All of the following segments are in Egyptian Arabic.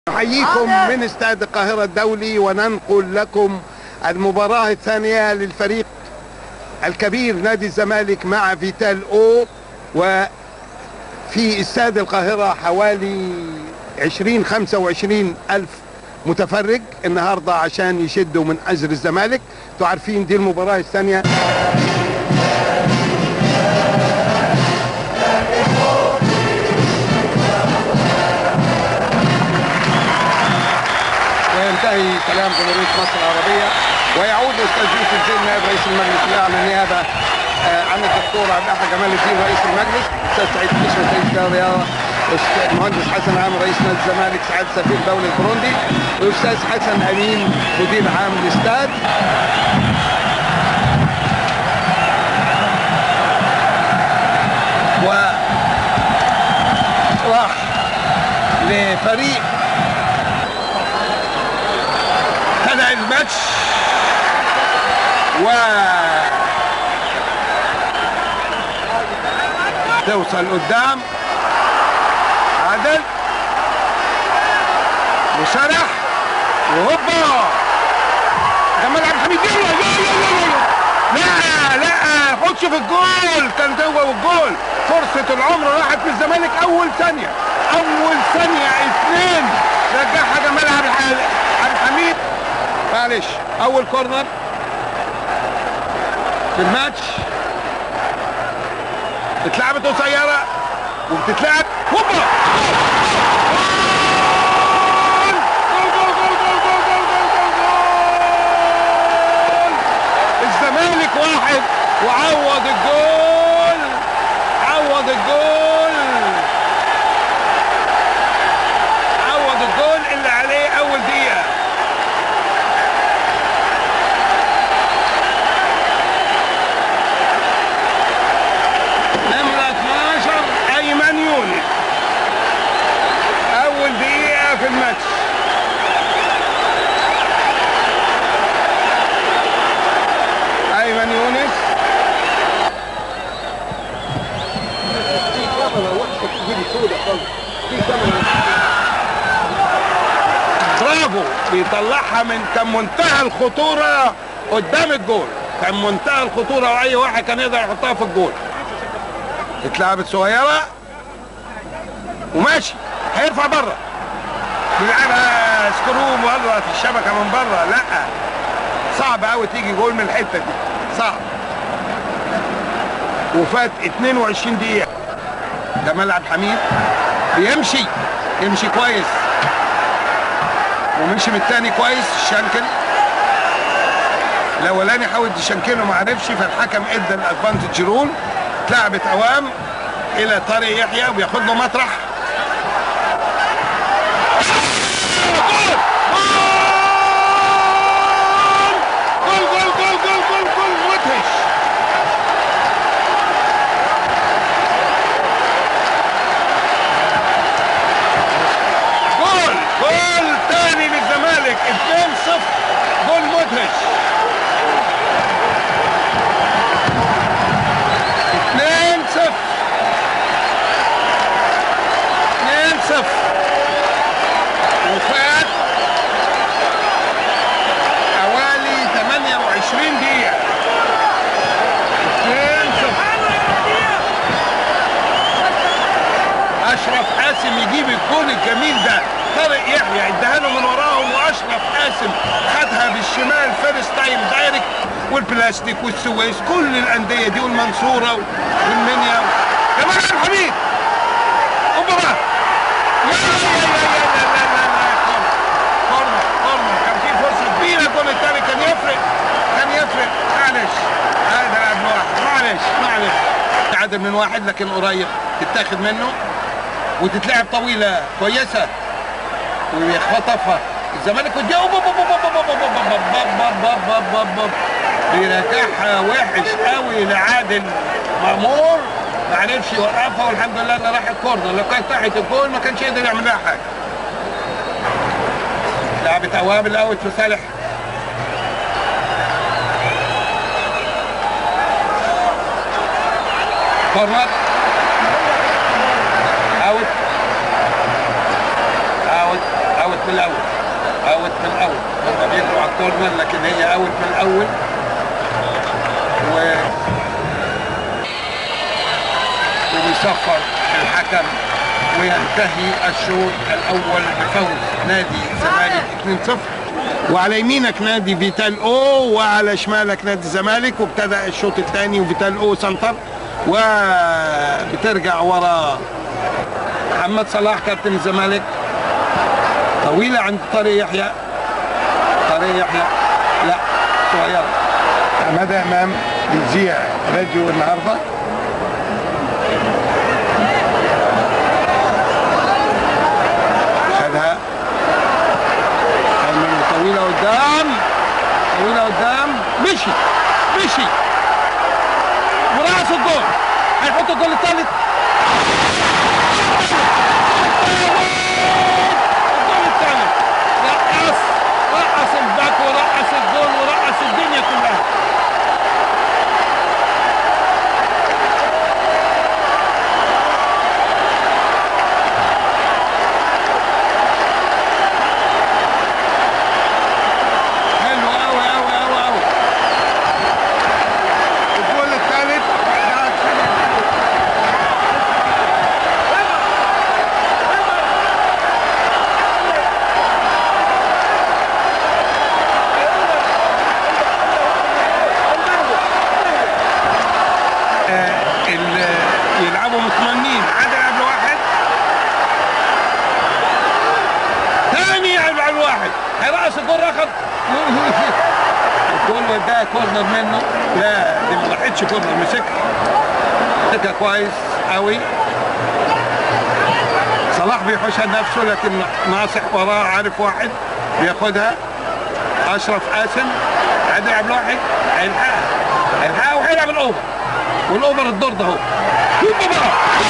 نحييكم من استاد القاهرة الدولي وننقل لكم المباراة الثانية للفريق الكبير نادي الزمالك مع فيتال او وفي استاد القاهرة حوالي 20 25 ألف متفرج النهاردة عشان يشدوا من أجر الزمالك تعرفين دي المباراة الثانية وينتهي كلام جمهورية مصر العربية ويعود الأستاذ يوسف زين نائب رئيس المجلس الأعلى للنيابة آه، عن الدكتور عبد الأحد جمال الدين رئيس المجلس الأستاذ سعيد كشمة رئيس دار الرياضة الأستاذ المهندس حسن عامر رئيس نادي الزمالك سعاد سفير دولي البروندي والأستاذ حسن أمين مدير عام الاستاد و راح لفريق بدأ الماتش و توصل قدام عدل وسرح وهوبا جمال عبد الحميد يلا يلا يلا يلا لا لا خدش في الجول كان جوه الجول فرصة العمر راحت من الزمالك أول ثانية أول ثانية اثنين رجعها جمال عبد الح- عبد الحميد معلش أول كورنر في الماتش اتلعبت قصيرة وبتتلعب هوبا جول جول جول جول جول جول جول جول جول الزمالك واحد وعوض الجول عوض الجول عوض الجول اللي عليه اول دقيقة نمرة 12 ايمن يونس اول دقيقة في الماتش ايمن يونس برافو بيطلعها من كان منتهى الخطورة قدام الجول كان منتهى الخطورة واي واحد كان يقدر يحطها في الجول اتلعبت صغيرة وماشي هيرفع بره بيلعبها سكرو بره في الشبكة من بره لا صعب قوي تيجي جول من الحتة دي صعب وفات 22 دقيقة جمال عبد الحميد بيمشي يمشي كويس ومشي من التاني كويس شانكل الاولاني حاول يشنكله ما عرفش فالحكم ادى الادفانتج رول اتلعبت اوام الى طارق يحيى وبياخد له مطرح جول! جول جول جول جول جول جول مدهش جول جول تاني للزمالك 2-0 جول مدهش 2-0 2-0 وفات حوالي 28 دقيقة 2-0 اشرف قاسم يجيب الجول الجميل ده طارق يحيى اداها له من وراهم واشرف قاسم خدها بالشمال فيرست تايم دايركت والبلاستيك والسويس كل الانديه دي والمنصوره والمنيا جمال عبد الحميد اوبا لا لا لا لا لا لا لا لا كورنر كورنر كان في فرصه كبيره الجول الثاني كان يفرق كان يفرق معلش هذا لعب واحد معلش معلش تعادل من واحد لكن قريب تتاخد منه وتتلعب طويله كويسه ويخطفها الزمالك والجو بيرجعها وحش قوي لعادل مأمور ما عرفش يوقفها والحمد لله انها راحت كورنر لو كانت تحت الجول ما كانش يقدر يعمل لها حاجه لعبت اوام الاول في صالح كورنر اوت اوت اوت من الاول اوت من الاول هم بيجروا على الكورنر لكن هي اوت من الاول و وبيصفر الحكم وينتهي الشوط الاول بفوز نادي الزمالك 2-0 وعلى يمينك نادي فيتال او وعلى شمالك نادي الزمالك وابتدى الشوط الثاني وفيتال او سنتر وبترجع ورا محمد صلاح كابتن الزمالك طويله عند طارق يحيى طارق يحيى لا صغيره حماده امام بيذيع راديو النهارده خدها ايمن طويله قدام طويله قدام مشي مشي وراس الجول هيحط الجول الثالث الجول الثالث رقص رقص الباك ورقص الجول ورقص الدنيا كلها حلو قوي قوي قوي قوي الجول الثالث آه، ال- يلعبوا مطمئنين عدل قبل واحد ثاني يلعب على الواحد هيرقص الجول رخط الجول وداها كورنر منه لا دي ما راحتش كورنر مسكها مسكها كويس قوي صلاح بيحوشها نفسه لكن ناصح وراه عارف واحد بياخدها اشرف قاسم عادل عبد الواحد هيلحقها هيلحقها وهيلعب الاوفر والاوفر الدور ده اهو شوفوا بقى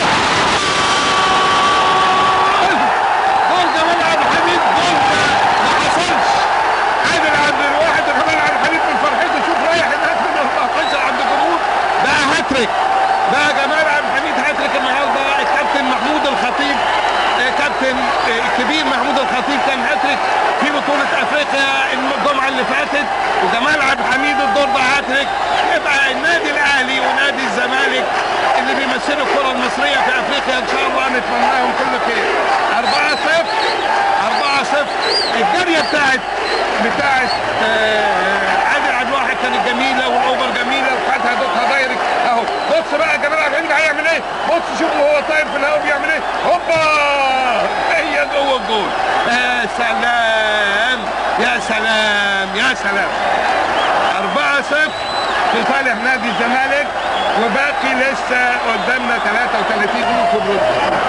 جول جمال عبد الحميد جول ما حصلش عادل عبد الواحد وجمال عبد الحميد من فرحته شوف رايح هناك من 14 عند الجمهور بقى هاتريك بقى جمال عبد الحميد هاتريك النهارده الكابتن محمود الخطيب آه، كابتن آه، الكبير محمود الخطيب كان هاتريك في بطولة افريقيا الجمعة اللي فاتت وجمال عبد الحميد الدور ده هاتريك يبقى النادي الاهلي ونادي الزمالك اللي بيمثلوا الكرة المصرية في افريقيا ان شاء الله نتمنى لهم كل خير 4 0 4 0 الجارية بتاعت بتاعت آه، عادل عبد الواحد كانت جميلة والاوفر جميلة وخدها دوتها دايركت اهو بص بقى جمال عبد الحميد هيعمل ايه بص شوف وهو طاير في الهواء بيعمل ايه هوبا هي جوه الجول يا سلام يا سلام يا سلام 4 0 في صالح نادي الزمالك وباقي لسه قدامنا 33 دقيقة في الرد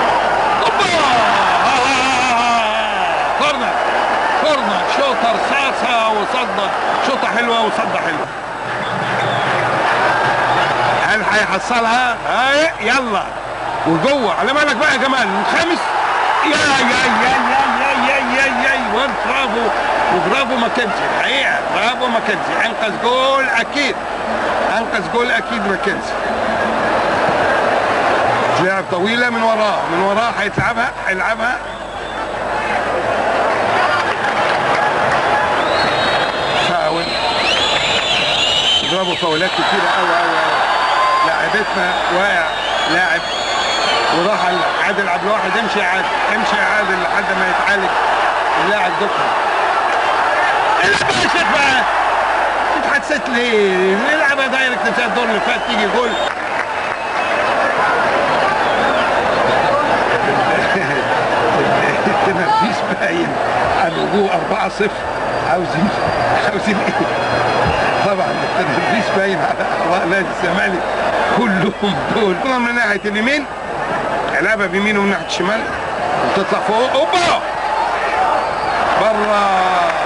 كورنر كورنر شوطة رصاصة وصدة شوطة حلوة وصدة حلوة هل هيحصلها؟ هاي يلا وجوه على بالك بقى يا جمال الخامس يا يا يا يا يا يا يا يا برافو وبرافو ماكنزي الحقيقه برافو ماكنزي انقذ جول اكيد انقذ جول اكيد ماكنزي لعب طويله من وراه من وراه هيتلعبها هيلعبها فاول ضربوا فاولات كتيره قوي قوي قوي لاعبتنا واقع لاعب وراح عادل عبد الواحد امشي يا عادل امشي يا عادل لحد ما يتعالج اللاعب دكتور العب بقى يا شيخ بقى انت حسيت ليه؟ العبها دايركت بتاع الدور اللي فات تيجي جول التنفيذ باين على الوجوه 4 0 عاوزين عاوزين ايه؟ طبعا التنفيذ باين على اعضاء نادي الزمالك كلهم دول كلهم من ناحيه اليمين لعبها بيمين ومن ناحيه الشمال وتطلع فوق اوبا بره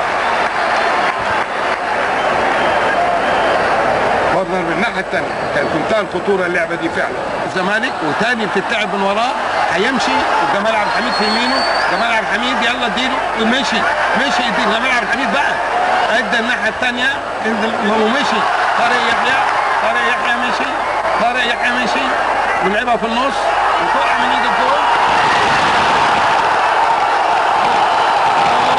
كورنر من الناحيه الثانيه كانت منتهى الخطوره اللعبه دي فعلا الزمالك وتاني بتتلعب من وراه هيمشي وجمال عبد الحميد في يمينه جمال عبد الحميد يلا اديله ومشي مشي اديله جمال عبد الحميد بقى ادى الناحيه الثانيه ومشي طارق يحيى طارق يحيى مشي طارق يحيى مشي ولعبها في النص وتقع من ايد الجول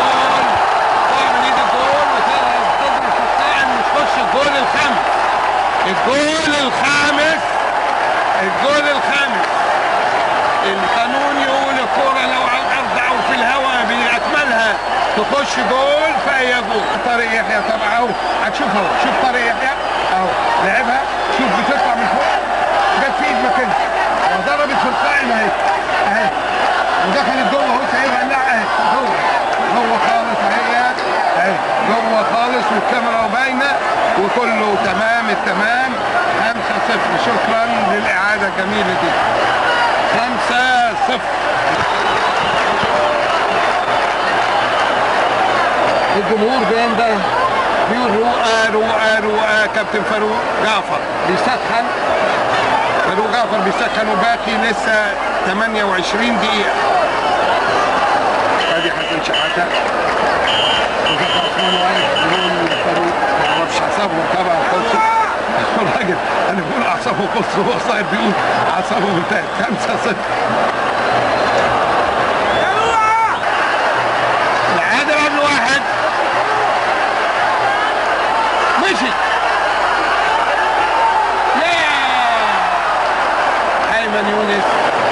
تخش جول فهي جول طارق يحيى طبعا اهو هتشوف اهو شوف طارق يحيى اهو لعبها شوف بتطلع من فوق جت في ايد ماكنزي وضربت في القائم اهي اهي ودخلت جوه اهو سايبها لا اهي جوه جوه خالص اهي اهي جوه خالص والكاميرا باينه وكله تمام التمام 5 0 شكرا للاعاده الجميله دي 5 0 الجمهور بينده بيقول رؤى رؤى رؤى كابتن فاروق جعفر بيسخن فاروق جعفر بيسخن وباقي لسه 28 دقيقة ادي حسن شحاتة وزكي عثمان واقف بيقول فاروق ما اعرفش اعصابهم طبعا خلصوا الراجل انا بقول اعصابه خلصوا هو صاحب بيقول اعصابه انتهت 5 0 العادل عبد الواحد مشي يا ايمن يونس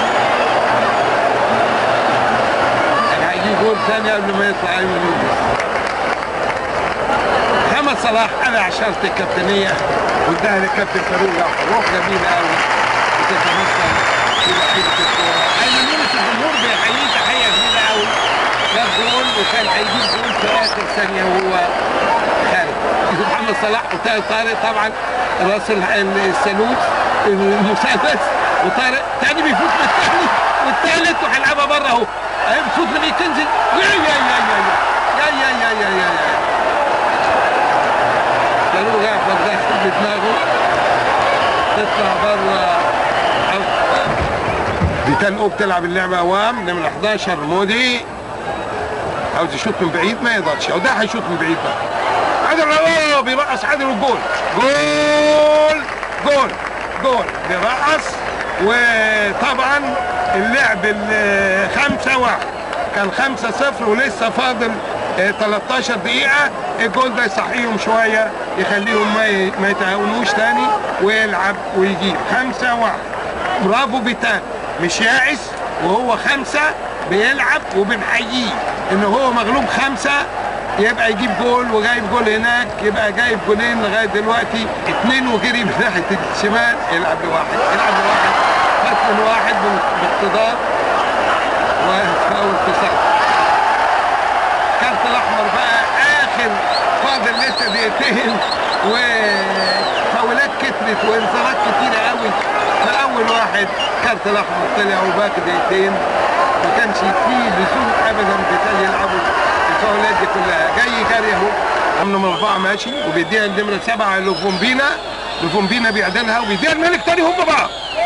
كان هيجي جول ثاني قبل ما يطلع ايمن يونس محمد صلاح انا عشرت الكابتنيه واداها للكابتن فاروق جعفر روح جميله قوي بتتمثل في لعيبه الكوره ايمن يونس الجمهور بيحييه تحيه جميله قوي جاب جول وكان هيجيب جول في اخر ثانيه وهو خارج محمد صلاح وطارق طارق طبعا راس ال- الثالوث المثلث وطارق تاني بيفوت من الثاني والثالث وهيلعبها بره اهو اهي بتفوت من ايه تنزل يا يا يا يا يا يا يا يا يا يا فاروق جعفر داخل بدماغه تطلع بره دي تنقو بتلعب اللعبه اوام نمرة 11 مودي عاوز يشوط من بعيد ما يقدرش او ده هيشوط من بعيد بقى عادل اوه بيرقص عادل والجول جول جول جول بيرقص وطبعا اللعب الخمسة واحد كان خمسة صفر ولسه فاضل آه، 13 دقيقة الجول ده يصحيهم شوية يخليهم ما ي- ما يتهاونوش تاني ويلعب ويجيب خمسة واحد برافو بيتان مش يائس وهو خمسة بيلعب وبنحييه ان هو مغلوب خمسة يبقى يجيب جول وجايب جول هناك يبقى جايب جولين لغايه دلوقتي اتنين وجري من ناحيه الشمال يلعب لواحد يلعب لواحد فات من واحد باقتدار وفاول تصرف كارت الاحمر بقى اخر فاضل لسه دقيقتين وفاولات كترت وانذارات كتيره قوي فاول واحد كارت الاحمر طلع وباقي دقيقتين ما كانش فيه لزوم ابدا بتاع يلعبوا الفاولات دي كلها جاي جري اهو عم نمرة أربعة ماشي وبيديها النمرة سبعة لفومبينا لفومبينا بيعدلها وبيديها الملك تاني هم بقى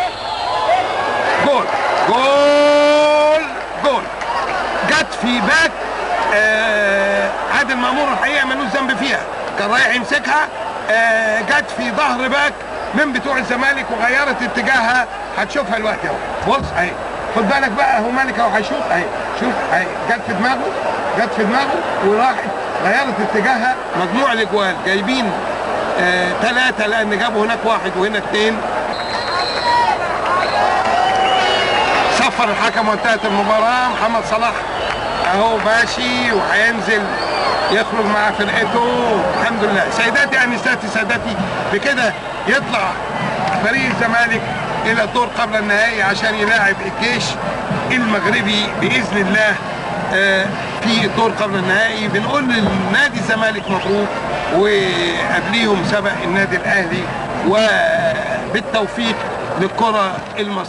جول جول جول جت في باك آه عادل مامور الحقيقه ملوش ذنب فيها كان رايح يمسكها آه جت في ظهر باك من بتوع الزمالك وغيرت اتجاهها هتشوفها دلوقتي اهو بص اهي خد بالك بقى هو مالك اهو هيشوف اهي شوف اهي جت في دماغه جت في دماغه وراحت غيرت اتجاهها مجموع الاجوال جايبين ثلاثة لأن جابوا هناك واحد وهنا اثنين صفر الحكم وانتهت المباراة محمد صلاح اهو ماشي وهينزل يخرج مع فرقته الحمد لله سيداتي انساتي سادتي بكده يطلع فريق الزمالك الى الدور قبل النهائي عشان يلاعب الجيش المغربي باذن الله آه، في الدور قبل النهائي بنقول لنادي الزمالك مبروك وقبليهم سبق النادي الاهلي وبالتوفيق للكره المصريه